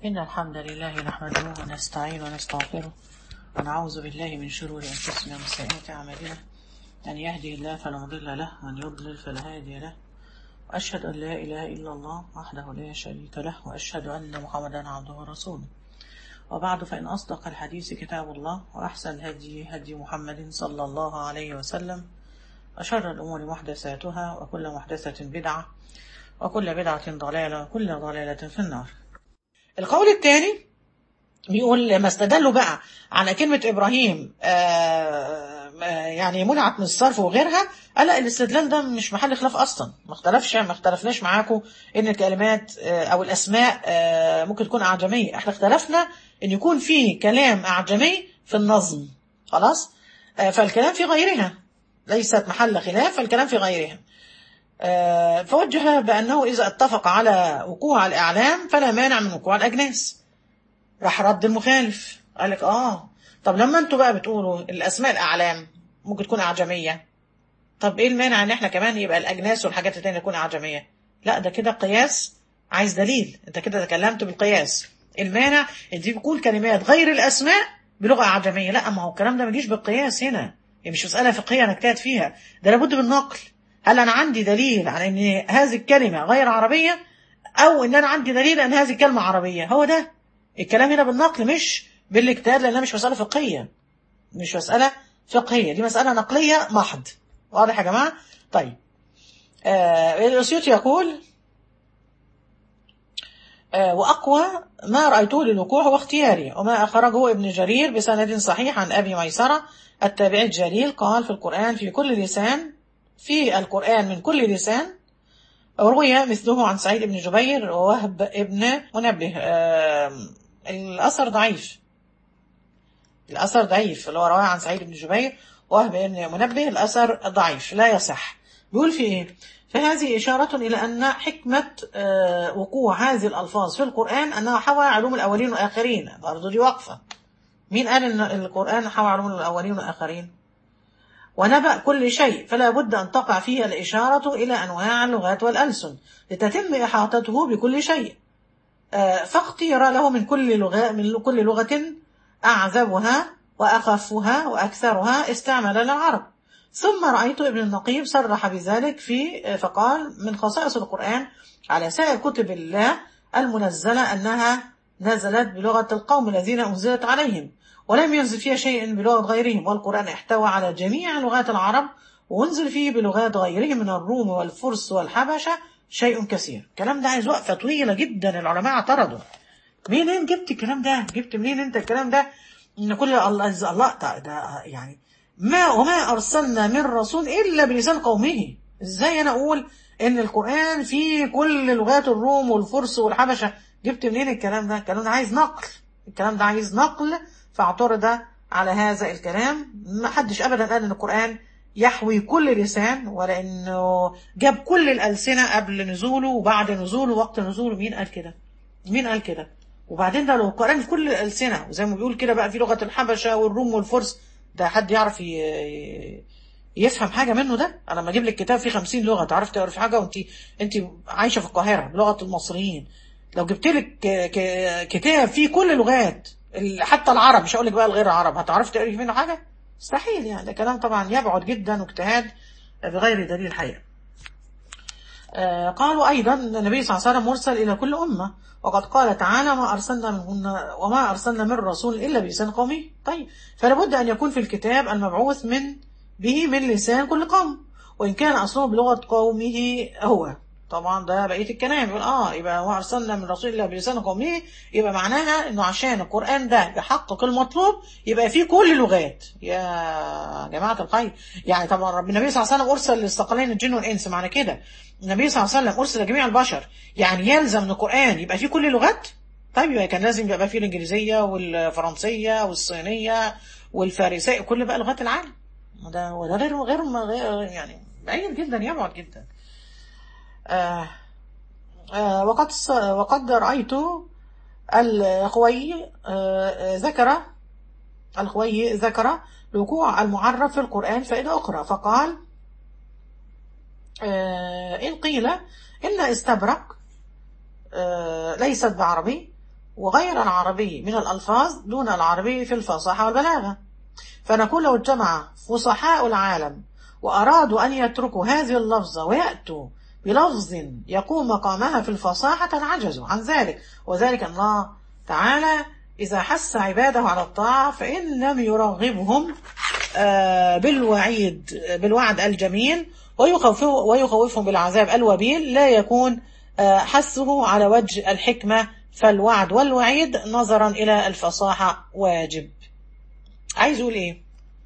إن الحمد لله نحمده ونستعين ونستغفره ونعوذ بالله من شرور أنفسنا ومن سيئات أعمالنا من يهدي الله فلا مضل له ومن يضلل فلا هادي له وأشهد أن لا إله إلا الله وحده لا شريك له وأشهد أن محمدا عبده ورسوله وبعد فإن أصدق الحديث كتاب الله وأحسن الهدي هدي محمد صلى الله عليه وسلم وشر الأمور محدثاتها وكل محدثة بدعة وكل بدعة ضلالة وكل ضلالة في النار القول الثاني بيقول لما استدلوا بقى على كلمة إبراهيم آه يعني منعت من الصرف وغيرها قال لا الاستدلال ده مش محل خلاف أصلا ما اختلفش ما اختلفناش معاكم إن الكلمات آه أو الأسماء آه ممكن تكون أعجمية احنا اختلفنا إن يكون في كلام أعجمي في النظم خلاص فالكلام في غيرها ليست محل خلاف فالكلام في غيرها فوجه بأنه إذا اتفق على وقوع الإعلام فلا مانع من وقوع الأجناس راح رد المخالف قال لك آه طب لما أنتوا بقى بتقولوا الأسماء الأعلام ممكن تكون أعجمية طب إيه المانع إن إحنا كمان يبقى الأجناس والحاجات التانية تكون أعجمية لا ده كده قياس عايز دليل أنت كده تكلمت بالقياس المانع ان دي بيكون كلمات غير الاسماء بلغه اعجميه لا ما هو الكلام ده ما يجيش بالقياس هنا يعني مش مساله فقهيه انا اجتهد فيها ده لابد من النقل هل انا عندي دليل على ان هذه الكلمه غير عربيه او ان انا عندي دليل ان هذه الكلمه عربيه هو ده الكلام هنا بالنقل مش بالاجتهاد لانها مش مساله فقهيه مش مساله فقهيه دي مساله نقليه محض واضح يا جماعه طيب آه الاسيوطي يقول وأقوى ما رأيته للوقوع هو اختياري وما أخرجه ابن جرير بسند صحيح عن أبي ميسرة التابعي الجليل قال في القرآن في كل لسان في القرآن من كل لسان روي مثله عن سعيد بن جبير ووهب ابن منبه الأثر ضعيف الأثر ضعيف اللي هو رواه عن سعيد بن جبير ووهب ابن منبه الأثر ضعيف لا يصح بيقول في إيه فهذه إشارة إلى أن حكمة وقوع هذه الألفاظ في القرآن أنها حوى علوم الأولين والآخرين برضه دي وقفة مين قال أن القرآن حوى علوم الأولين والآخرين ونبأ كل شيء فلا بد أن تقع فيه الإشارة إلى أنواع اللغات والألسن لتتم إحاطته بكل شيء فاختير له من كل لغة من كل لغة أعذبها وأخفها وأكثرها استعمل العرب ثم رأيت ابن النقيب صرح بذلك في فقال من خصائص القرآن على سائر كتب الله المنزلة أنها نزلت بلغة القوم الذين أنزلت عليهم ولم ينزل فيها شيء بلغة غيرهم والقرآن احتوى على جميع لغات العرب وانزل فيه بلغات غيرهم من الروم والفرس والحبشة شيء كثير الكلام ده عايز وقفة طويلة جدا العلماء اعترضوا منين جبت الكلام ده جبت منين انت الكلام ده ان كل الله الله ده يعني ما وما أرسلنا من رسول إلا بلسان قومه إزاي أنا أقول إن القرآن فيه كل لغات الروم والفرس والحبشة جبت منين الكلام ده الكلام ده عايز نقل الكلام ده عايز نقل فاعترض على هذا الكلام ما حدش أبدا قال إن القرآن يحوي كل لسان ولا إنه جاب كل الألسنة قبل نزوله وبعد نزوله وقت نزوله مين قال كده مين قال كده وبعدين ده لو القرآن في كل الألسنة وزي ما بيقول كده بقى في لغة الحبشة والروم والفرس ده حد يعرف يفهم حاجة منه ده انا لما اجيب لك كتاب فيه 50 لغة تعرف تقرا في حاجة وانت انت عايشة في القاهرة بلغة المصريين لو جبت لك كتاب فيه كل اللغات حتى العرب مش هقول لك بقى الغير العرب هتعرف تقري منه حاجة مستحيل يعني ده كلام طبعا يبعد جدا واجتهاد بغير دليل حقيقة قالوا أيضا النبي صلى الله عليه وسلم مرسل إلى كل أمة وقد قال تعالى ما أرسلنا منهن وما أرسلنا من رسول إلا بلسان قومه طيب فلا بد أن يكون في الكتاب المبعوث من به من لسان كل قوم وإن كان أصله بلغة قومه هو طبعا ده بقية الكلام يقول آه يبقى ما أرسلنا من رسول إلا بلسان قومه يبقى معناها إنه عشان القرآن ده يحقق المطلوب يبقى فيه كل اللغات يا جماعة الخير يعني طبعا رب النبي صلى الله عليه وسلم أرسل للثقلين الجن والإنس معنى كده النبي صلى الله عليه وسلم أرسل لجميع البشر يعني يلزم ان القرآن يبقى فيه كل اللغات طيب يبقى كان لازم يبقى فيه الإنجليزية والفرنسية والصينية والفارسية كل بقى لغات العالم وده وده غير غير غير يعني بعيد جدا يبعد جدا آه آه وقد وقد رأيت الخوي آه ذكر الخوي ذكر الوقوع المعرف في القرآن فائدة أخرى فقال إن قيل إن استبرق ليست بعربي وغير العربي من الألفاظ دون العربي في الفصاحة والبلاغة فنقول لو اجتمع فصحاء العالم وأرادوا أن يتركوا هذه اللفظة ويأتوا بلفظ يقوم مقامها في الفصاحة عجزوا عن ذلك وذلك أن الله تعالى إذا حث عباده على الطاعة فإن لم يرغبهم آه، بالوعيد بالوعد الجميل ويخوفه- ويخوفهم بالعذاب الوبيل لا يكون آه، حثه على وجه الحكمة فالوعد والوعيد نظرا إلى الفصاحة واجب عايز يقول إيه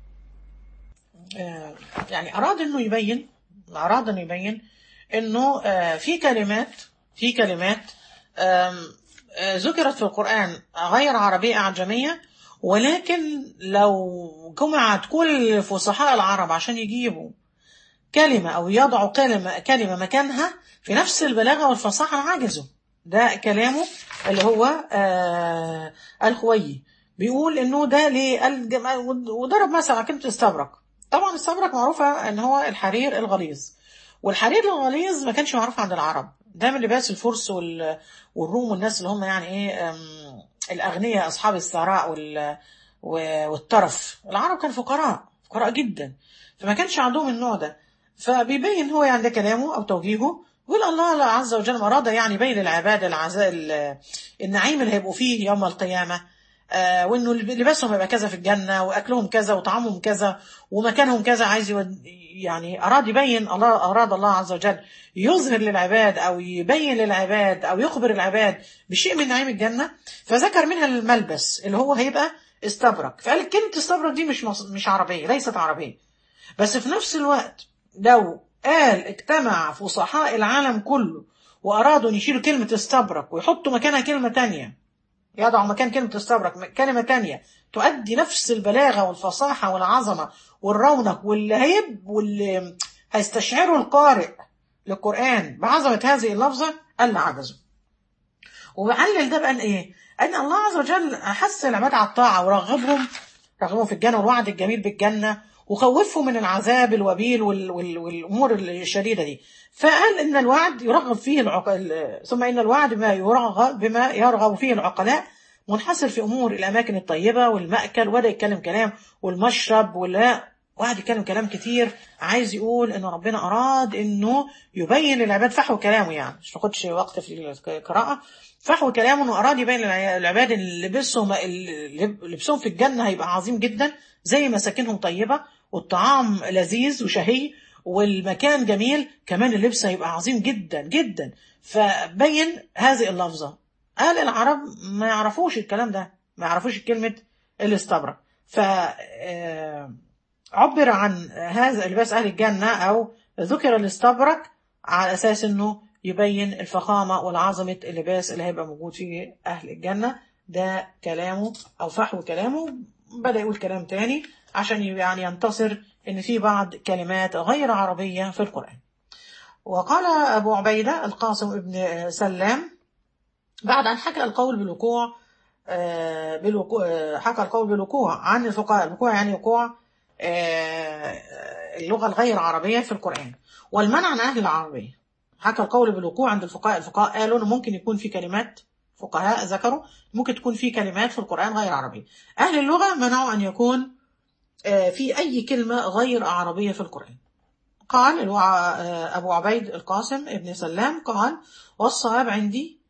آه، يعني أراد أنه يبين أراد أنه يبين أنه آه، في كلمات في كلمات آم، آه، ذكرت في القرآن غير عربية أعجمية ولكن لو جمعت كل فصحاء العرب عشان يجيبوا كلمة أو يضعوا كلمة كلمة مكانها في نفس البلاغة والفصاحة عجزوا ده كلامه اللي هو آه الخويي بيقول انه ده للجم... وضرب مثلا على كلمة استبرق طبعا استبرق معروفة ان هو الحرير الغليظ والحرير الغليظ ما كانش معروف عند العرب ده من لباس الفرس وال... والروم والناس اللي هم يعني ايه أم... الاغنياء اصحاب الثراء وال... و- والترف العرب كانوا فقراء فقراء جدا فما كانش عندهم النوع ده فبيبين هو يعني ده كلامه او توجيهه يقول الله عز وجل أراد يعني بين العباد العزاء ال- النعيم اللي هيبقوا فيه يوم القيامة آه وانه لباسهم يبقى كذا في الجنة واكلهم كذا وطعامهم كذا ومكانهم كذا عايز يود يعني اراد يبين الله اراد الله عز وجل يظهر للعباد او يبين للعباد او يخبر العباد بشيء من نعيم الجنة فذكر منها الملبس اللي هو هيبقى استبرق فقال كلمة استبرق دي مش مص... مش عربية ليست عربية بس في نفس الوقت لو قال اجتمع فصحاء العالم كله وأرادوا أن يشيلوا كلمة استبرق ويحطوا مكانها كلمة تانية يضعوا مكان كلمة استبرق كلمة تانية تؤدي نفس البلاغة والفصاحة والعظمة والرونق واللي هيب واللي هيستشعره القارئ للقرآن بعظمة هذه اللفظة قال عجزوا وبعلل ده بقى ايه؟ ان الله عز وجل حث العباد على الطاعة ورغبهم رغبهم في الجنة والوعد الجميل بالجنة وخوفهم من العذاب الوبيل وال وال والامور الشديده دي فقال ان الوعد يرغب فيه العقل ثم ان الوعد بما يرغب بما يرغب فيه العقلاء منحصر في امور الاماكن الطيبه والماكل وبدا يتكلم كلام والمشرب ولا وقعد يتكلم كلام كتير عايز يقول ان ربنا اراد انه يبين للعباد فحوى كلامه يعني مش ناخدش وقت في القراءه فحوى كلامه انه اراد يبين للعباد ان لبسهم لبسهم في الجنه هيبقى عظيم جدا زي مساكنهم طيبه والطعام لذيذ وشهي والمكان جميل كمان اللبس هيبقى عظيم جدا جدا فبين هذه اللفظة قال العرب ما يعرفوش الكلام ده ما يعرفوش كلمة الاستبرق ف عبر عن هذا لباس أهل الجنة أو ذكر الاستبرق على أساس أنه يبين الفخامة والعظمة اللباس اللي هيبقى موجود في أهل الجنة ده كلامه أو فحوى كلامه بدأ يقول كلام تاني عشان يعني ينتصر ان في بعض كلمات غير عربية في القرآن وقال أبو عبيدة القاسم ابن سلام بعد أن حكى القول بالوقوع بالوقوع حكى القول بالوقوع عن الفقهاء الوقوع يعني وقوع اللغة الغير عربية في القرآن والمنع عن أهل العربية حكى القول بالوقوع عند الفقهاء الفقهاء قالوا أنه ممكن يكون في كلمات فقهاء ذكروا ممكن تكون في كلمات في القرآن غير عربية أهل اللغة منعوا أن يكون في أي كلمة غير عربية في القرآن قال أبو عبيد القاسم ابن سلام قال والصواب عندي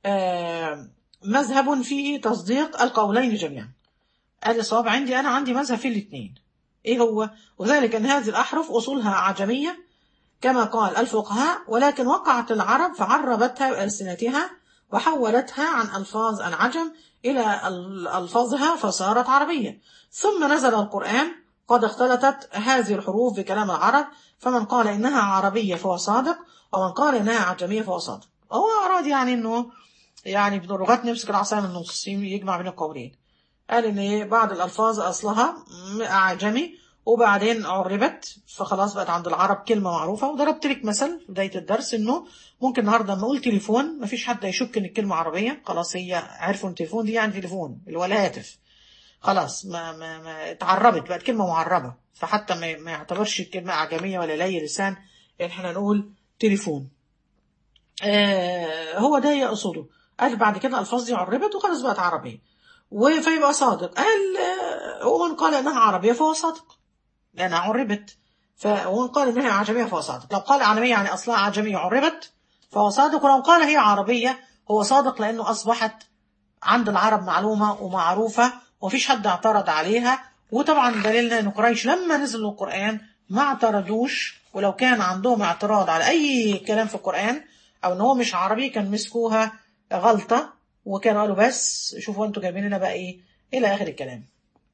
مذهب فيه تصديق القولين جميعا قال الصواب عندي أنا عندي مذهب في الاثنين إيه هو وذلك أن هذه الأحرف أصولها أعجمية كما قال الفقهاء ولكن وقعت العرب فعربتها بألسنتها وحولتها عن ألفاظ العجم إلى ألفاظها فصارت عربية ثم نزل القرآن قد اختلطت هذه الحروف بكلام العرب فمن قال إنها عربية فهو صادق ومن قال إنها عجمية فهو صادق هو أراد يعني أنه يعني ابن اللغات نمسك العصا من النص يجمع بين القولين قال إن بعض الألفاظ أصلها أعجمي وبعدين عربت فخلاص بقت عند العرب كلمة معروفة وضربت لك مثل في بداية الدرس إنه ممكن النهاردة لما أقول تليفون مفيش حد يشك إن الكلمة عربية خلاص هي عرفوا إن تليفون دي يعني تليفون اللي هو الهاتف خلاص ما ما ما اتعربت بقت كلمة معربة فحتى ما, ما يعتبرش الكلمة أعجمية ولا لي لسان إن احنا نقول تليفون آه هو ده يقصده قال بعد كده الألفاظ دي عربت وخلاص بقت عربية و- فيبقى صادق قال آه، ومن قال إنها عربية فهو صادق لأنها عربت ف... ومن قال إنها عجمية فهو صادق لو قال عجمية يعني أصلها عجمية عربت فهو صادق ولو قال هي عربية هو صادق لأنه أصبحت عند العرب معلومة ومعروفة ومفيش حد اعترض عليها وطبعا دليلنا ان قريش لما نزل القرآن ما اعترضوش ولو كان عندهم اعتراض على اي كلام في القرآن او ان هو مش عربي كان مسكوها غلطة وكانوا قالوا بس شوفوا انتوا جايبين لنا بقى ايه الى اخر الكلام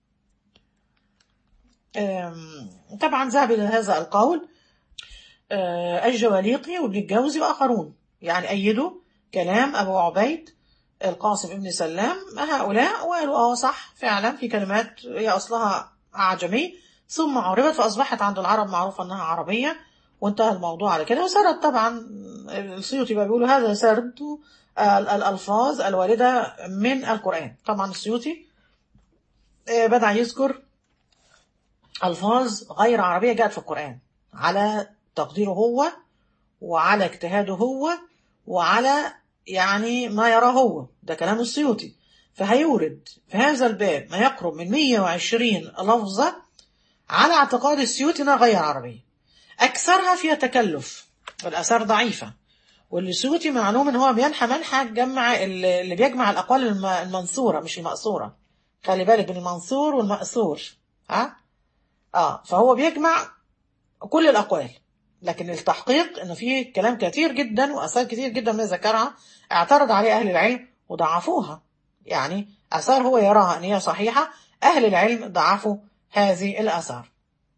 أم، طبعا ذهب الى هذا القول آه، الجواليقي وابن الجوزي واخرون يعني ايدوا كلام ابو عبيد القاسم ابن سلام هؤلاء وقالوا اه صح فعلا في كلمات هي اصلها اعجمي ثم عربت فاصبحت عند العرب معروفه انها عربيه وانتهى الموضوع على كده وسرد طبعا السيوطي بقى بيقولوا هذا سرد ال- الالفاظ الوارده من القران طبعا السيوطي آه، بدا يذكر الفاظ غير عربيه جاءت في القران على تقديره هو وعلى اجتهاده هو وعلى يعني ما يراه هو ده كلام السيوطي فهيورد في هذا الباب ما يقرب من 120 لفظة على اعتقاد السيوطي انها غير عربية أكثرها فيها تكلف والآثار ضعيفة واللي السيوطي معلوم ان هو بينحى منحى جمع اللي اللي بيجمع الأقوال الم- المنصورة مش المأثورة خلي بالك بين المنصور والمأثور ها اه فهو بيجمع كل الأقوال لكن التحقيق انه في كلام كثير جدا واثار كثير جدا من ذكرها اعترض عليه اهل العلم وضعفوها يعني اثار هو يراها ان هي صحيحه اهل العلم ضعفوا هذه الاثار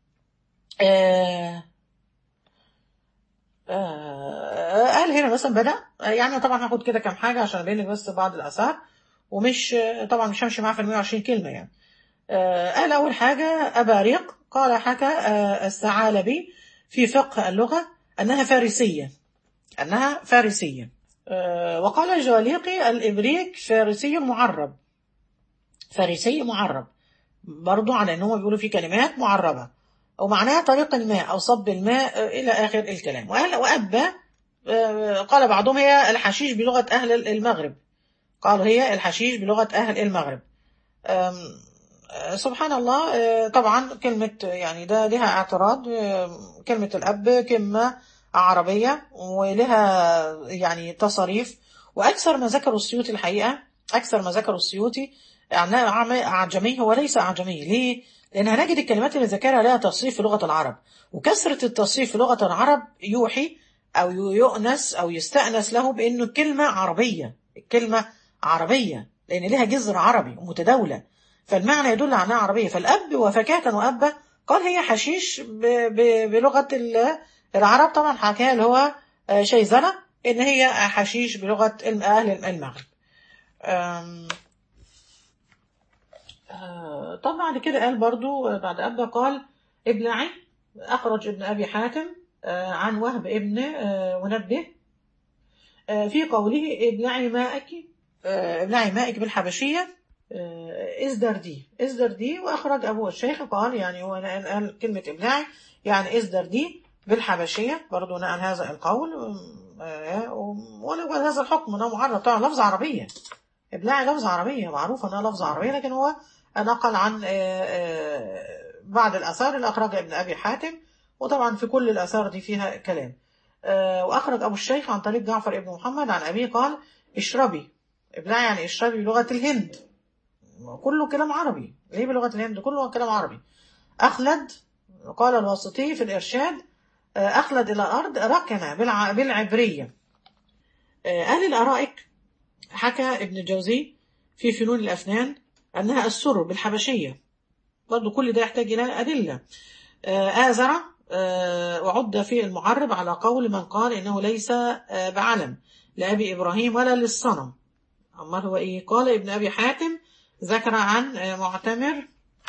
آه آه اهل هنا مثلا بدا يعني طبعا هاخد كده كام حاجه عشان ابين لك بس بعض الاثار ومش طبعا مش همشي معاه في ال 120 كلمه يعني آه، قال أول حاجة أباريق قال حكى آه، الثعالبي في فقه اللغة أنها فارسية أنها فارسية آه، وقال الجواليقي الإبريق فارسي معرب فارسي معرب برضو على أنهم بيقولوا في كلمات معربة ومعناها طريق الماء أو صب الماء آه، إلى آخر الكلام وقال وأبى آه، قال بعضهم هي الحشيش بلغة أهل المغرب قالوا هي الحشيش بلغة أهل المغرب أم، آه، سبحان الله آه، طبعا كلمة يعني ده لها اعتراض آه، كلمة الأب كلمة عربية ولها يعني تصاريف وأكثر ما ذكروا السيوطي الحقيقة أكثر ما ذكروا السيوطي أنها عم- أعجمي هو ليس أعجمي ليه؟ لأن هنجد الكلمات اللي ذكرها لها تصريف في لغة العرب وكثرة التصريف في لغة العرب يوحي أو يؤنس أو يستأنس له بأنه الكلمة عربية الكلمة عربية لأن لها جذر عربي ومتداولة فالمعنى يدل على انها عربيه فالاب وفكاهه وابا قال هي حشيش ب... ب... بلغه ال- العرب طبعا حكاها اللي هو آه، شيزنه ان هي حشيش بلغه الم- اهل المغرب أم، آه، طب بعد كده قال برضو آه، بعد أبا قال ابلعي أخرج ابن أبي حاتم آه، عن وهب ابن آه، منبه آه، في قوله ابلعي ماءك آه، ابلعي ماءك بالحبشية آه، ازدر دي ازدر دي وأخرج أبو الشيخ قال يعني هو قال قال كلمة ابلعي يعني ازدر دي بالحبشية برضو نقل هذا القول آه، ونقول هذا الحكم انه معرب طبعا لفظ عربية ابلاعي لفظ عربية معروف انها لفظ عربية لكن هو نقل عن آه، آه، بعض الآثار اللي أخرجها ابن أبي حاتم وطبعا في كل الآثار دي فيها كلام آه، وأخرج أبو الشيخ عن طريق جعفر ابن محمد عن أبيه قال اشربي ابلاعي يعني اشربي بلغة الهند كله كلام عربي ليه بلغة الهند كله كلام عربي أخلد قال الواسطي في الإرشاد آه، أخلد إلى الأرض ركن بالع- بالعبرية آه، أهل الأرائك حكى ابن الجوزي في فنون الأفنان أنها السر بالحبشية برضو كل ده يحتاج إلى أدلة آه، آزر آه، وعد في المعرب على قول من قال إنه ليس آه، بعلم لأبي إبراهيم ولا للصنم أمال هو إيه قال ابن أبي حاتم ذكر عن آه، معتمر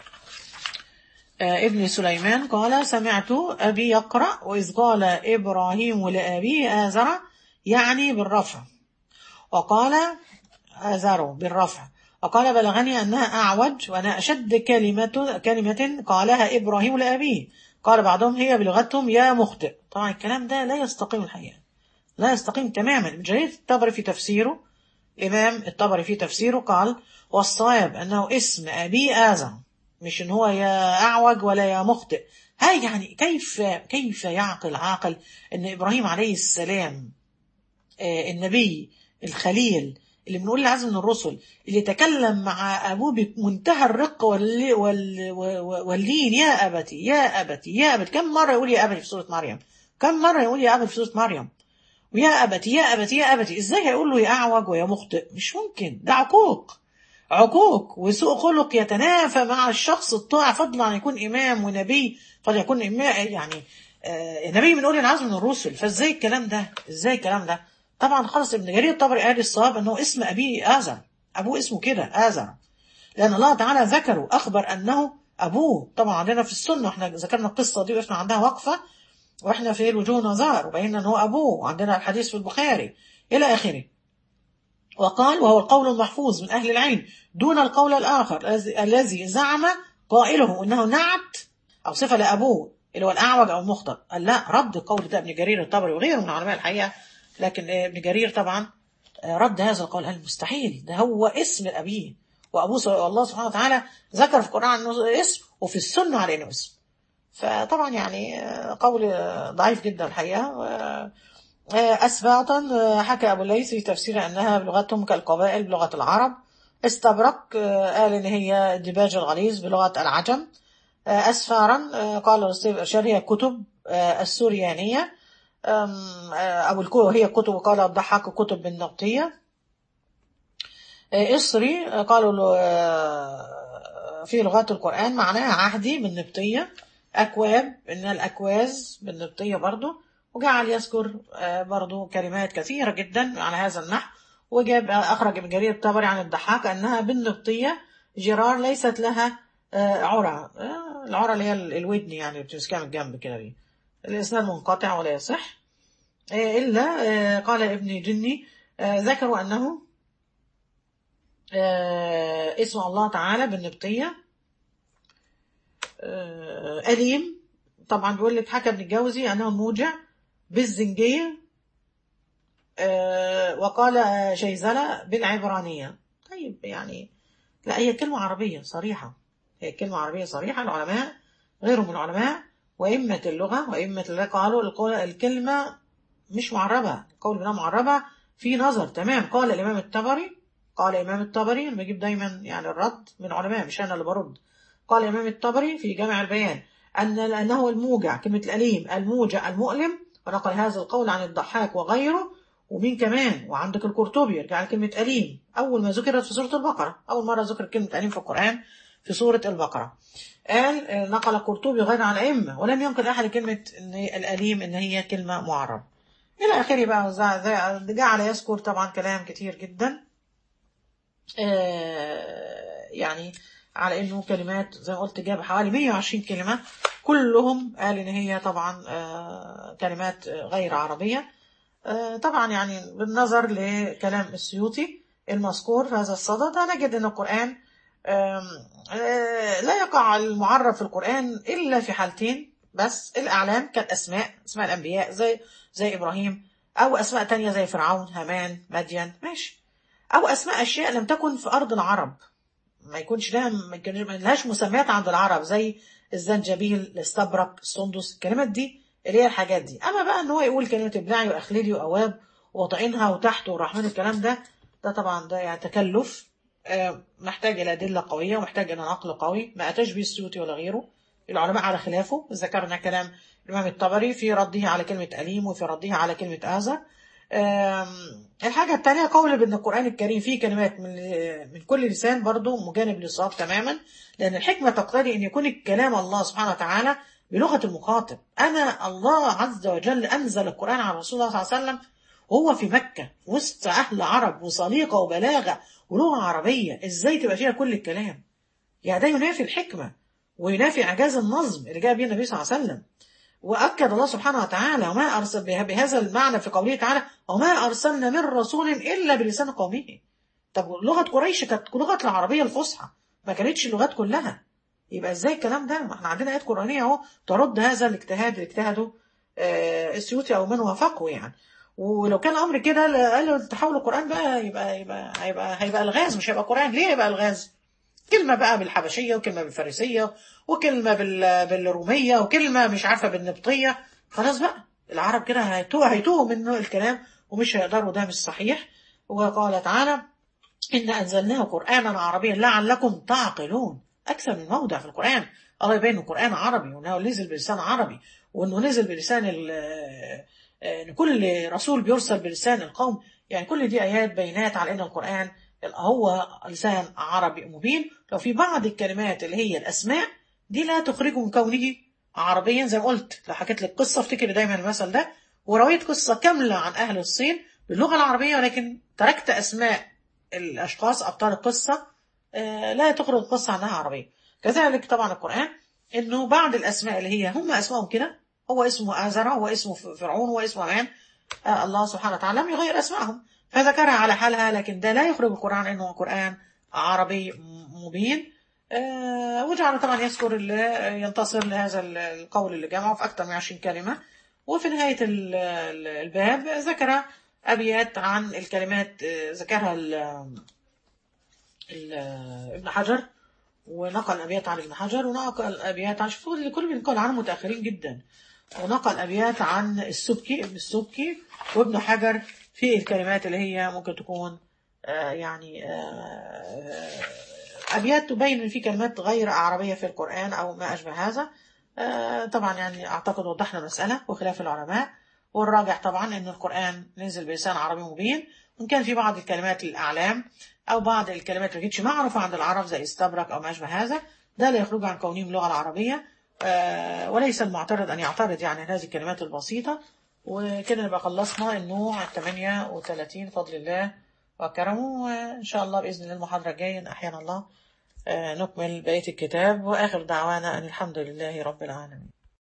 آه، ابن سليمان قال سمعت أبي يقرأ وإذ قال إبراهيم لأبيه آزر يعني بالرفع وقال آزر بالرفع وقال بلغني أنها أعوج وأنا أشد كلمة كلمة قالها إبراهيم لأبيه قال بعضهم هي بلغتهم يا مخطئ طبعا الكلام ده لا يستقيم الحقيقة لا يستقيم تماما ابن جرير الطبري في تفسيره الإمام الطبري في تفسيره قال والصواب أنه اسم أبي آزم مش إن هو يا أعوج ولا يا مخطئ هاي يعني كيف كيف يعقل عاقل أن إبراهيم عليه السلام آه، النبي الخليل اللي بنقول العزم من الرسل اللي تكلم مع أبوه بمنتهى الرق وال... وال... واللين يا أبتي يا أبتي يا أبتي كم مرة يقول يا أبتي في سورة مريم كم مرة يقول يا أبتي في سورة مريم ويا أبتي يا أبتي يا أبتي إزاي هيقول له يا أعوج ويا مخطئ مش ممكن ده عقوق عقوق وسوء خلق يتنافى مع الشخص الطاعة فضلا عن يكون إمام ونبي فضلا يكون إمام يعني آه نبي من أولي العزم من الرسل فإزاي الكلام ده إزاي الكلام ده طبعا خلص ابن جرير الطبري قال الصواب أنه اسم أبيه آزر أبوه اسمه كده آزر لأن الله تعالى ذكره أخبر أنه أبوه طبعا عندنا في السنة احنا ذكرنا القصة دي وقفنا عندها وقفة واحنا في الوجوه نظار وبينا ان هو ابوه وعندنا الحديث في البخاري الى اخره وقال وهو القول المحفوظ من اهل العلم دون القول الاخر الذي زعم قائله انه نعت او صفه لابوه اللي هو الاعوج او المخطئ قال لا رد القول ده ابن جرير الطبري وغيره من علماء الحقيقه لكن ابن جرير طبعا رد هذا القول قال مستحيل ده هو اسم ابيه وابوه الله سبحانه وتعالى ذكر في القران انه اسم وفي السنه على انه اسم فطبعا يعني قول ضعيف جدا الحقيقة أسباطا حكى أبو الليث في تفسير أنها بلغتهم كالقبائل بلغة العرب استبرق قال إن هي الدباج الغليظ بلغة العجم أسفارا قال الأستاذ الأشار هي كتب السوريانية أو الكتب هي كتب قال الضحاك كتب بالنبطية إصري قالوا في لغات القرآن معناها عهدي بالنبطية أكواب إن الأكواز بالنبطية برضو وجعل يذكر برضو كلمات كثيرة جدا على هذا النحو وجاب أخرج ابن جرير الطبري عن الضحاك أنها بالنبطية جرار ليست لها عرى العرى اللي هي الودن يعني بتمسكها من الجنب كده دي الإسناد منقطع ولا يصح إلا قال ابن جني ذكروا أنه اسم الله تعالى بالنبطية أليم طبعا بيقول لك حكى ابن الجوزي أنه موجع بالزنجية وقال شيزلة بالعبرانية طيب يعني لا هي كلمة عربية صريحة هي كلمة عربية صريحة العلماء غيرهم من العلماء وإمة اللغة وإمة اللغة قالوا الكلمة مش معربة القول بأنها معربة في نظر تمام قال الإمام الطبري قال الإمام الطبري أنا بجيب دايما يعني الرد من العلماء مش أنا اللي برد قال الإمام الطبري في جامع البيان أن أنه الموجع كلمة الأليم الموجع المؤلم ونقل هذا القول عن الضحاك وغيره ومين كمان وعندك القرطبي يرجع لكلمة أليم أول ما ذكرت في سورة البقرة أول مرة ذكر كلمة أليم في القرآن في سورة البقرة قال نقل القرطبي غير عن الأئمة ولم ينقل أحد كلمة إن الأليم إن هي كلمة معرب إلى آخره بقى جعل يذكر طبعا كلام كتير جدا يعني على انه كلمات زي ما قلت جاب حوالي 120 كلمة كلهم قال ان هي طبعا كلمات غير عربية طبعا يعني بالنظر لكلام السيوطي المذكور في هذا الصدد هنجد ان القرآن لا يقع المعرب في القرآن الا في حالتين بس الاعلام كالاسماء اسماء الانبياء زي زي ابراهيم او اسماء تانية زي فرعون هامان مدين ماشي او اسماء اشياء لم تكن في ارض العرب ما يكونش لها ما لهاش مسميات عند العرب زي الزنجبيل الاستبرق السندس الكلمات دي اللي هي الحاجات دي اما بقى ان هو يقول كلمه ابلعي واخللي واواب وطعينها وتحت والرحمن الكلام ده ده طبعا ده يعني تكلف محتاج الى ادله قويه ومحتاج الى نقل قوي ما اتاش به السيوطي ولا غيره العلماء على خلافه ذكرنا كلام الامام الطبري في رده على كلمه اليم وفي رده على كلمه اذى الحاجة الثانية قول بأن القرآن الكريم فيه كلمات من, من كل لسان برضه مجانب للصواب تماما لأن الحكمة تقتضي أن يكون الكلام الله سبحانه وتعالى بلغة المخاطب أنا الله عز وجل أنزل القرآن على رسول الله صلى الله عليه وسلم وهو في مكة وسط أهل عرب وصليقة وبلاغة ولغة عربية إزاي تبقى فيها كل الكلام يعني ده ينافي الحكمة وينافي إعجاز النظم اللي جاء به النبي صلى الله عليه وسلم وأكد الله سبحانه وتعالى وما أرسل بهذا المعنى في قوله تعالى وما أرسلنا من رسول إلا بلسان قومه طب لغة قريش كانت لغة العربية الفصحى ما كانتش اللغات كلها يبقى ازاي الكلام ده ما احنا عندنا آيات قرآنية اهو ترد هذا الاجتهاد اللي اجتهده السيوطي أو من وافقه يعني ولو كان امر كده قال له تحول القران بقى يبقى يبقى هيبقى هيبقى الغاز مش هيبقى قران ليه هيبقى الغاز كلمه بقى بالحبشيه وكلمه بالفارسيه وكلمه بال... بالروميه وكلمه مش عارفه بالنبطيه خلاص بقى العرب كده هيتوه هيتوه منه الكلام ومش هيقدروا ده مش صحيح وقال تعالى إن أنزلناه قرآنا عربيا لعلكم تعقلون أكثر من موضع في القرآن الله يبين القرآن عربي وأنه نزل بلسان عربي وأنه نزل بلسان ان كل رسول بيرسل بلسان القوم يعني كل دي آيات بينات على أن القرآن هو لسان عربي مبين لو في بعض الكلمات اللي هي الأسماء دي لا تخرجه من كونه عربيا زي ما قلت لو حكيت لك قصة افتكر دايما المثل ده ورويت قصة كاملة عن أهل الصين باللغة العربية ولكن تركت أسماء الأشخاص أبطال القصة لا تخرج القصة عنها عربية كذلك طبعا القرآن إنه بعض الأسماء اللي هي هم أسمائهم كده هو اسمه آزرة هو اسمه فرعون هو اسمه مان آه الله سبحانه وتعالى لم يغير أسمائهم فذكرها على حالها لكن ده لا يخرج القرآن إنه قرآن عربي مبين آه وجعل طبعا يذكر اللي ينتصر لهذا القول اللي جمعه في أكثر من 20 كلمة وفي نهاية الباب ذكر أبيات عن الكلمات ذكرها ابن حجر ونقل أبيات عن ابن حجر ونقل أبيات عن شوفوا اللي كل بينقل عنهم متأخرين جدا ونقل أبيات عن السبكي ابن السبكي وابن حجر في الكلمات اللي هي ممكن تكون آه يعني آه أبيات تبين إن في كلمات غير عربية في القرآن أو ما أشبه هذا آه طبعا يعني أعتقد وضحنا المسألة وخلاف العلماء والراجح طبعا أن القرآن نزل بلسان عربي مبين وإن كان في بعض الكلمات الأعلام أو بعض الكلمات اللي كانتش معروفة عند العرب زي استبرك أو ما أشبه هذا ده لا يخرج عن كونهم اللغة العربية آه وليس المعترض أن يعترض يعني هذه الكلمات البسيطة وكده نبقى خلصنا النوع الثمانية وثلاثين فضل الله وكرمه وإن شاء الله بإذن الله المحاضرة الجاية أحيانا الله آه نكمل بقية الكتاب وآخر دعوانا أن الحمد لله رب العالمين